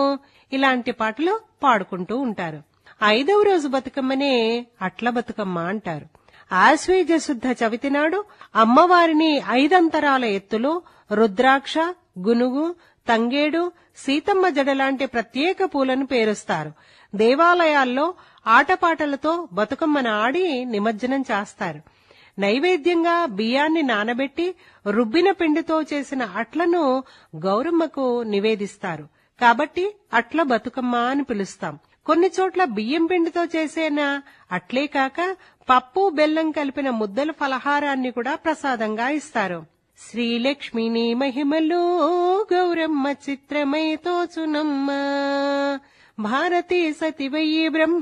ఇలాంటి పాటలు పాడుకుంటూ ఉంటారు ఐదవ రోజు బతుకమ్మనే అట్ల బతుకమ్మ అంటారు ఆశ్వేజ శుద్ధ చవితి నాడు అమ్మవారిని ఐదంతరాల ఎత్తులో రుద్రాక్ష గునుగు తంగేడు సీతమ్మ జడ లాంటి ప్రత్యేక పూలను పేరుస్తారు దేవాలయాల్లో ఆటపాటలతో బతుకమ్మను ఆడి నిమజ్జనం చేస్తారు నైవేద్యంగా బియ్యాన్ని నానబెట్టి రుబ్బిన పిండితో చేసిన అట్లను గౌరమ్మకు నివేదిస్తారు కాబట్టి అట్ల బతుకమ్మ అని పిలుస్తాం కొన్ని చోట్ల బియ్యం పిండితో చేసేన అట్లే కాక పప్పు బెల్లం కలిపిన ముద్దల ఫలహారాన్ని కూడా ప్రసాదంగా ఇస్తారు శ్రీలక్ష్మిని మహిమలు గౌరమ్మ చిత్రమై తోచునమ్మ భారతీ సతివయ్యి బ్రహ్మ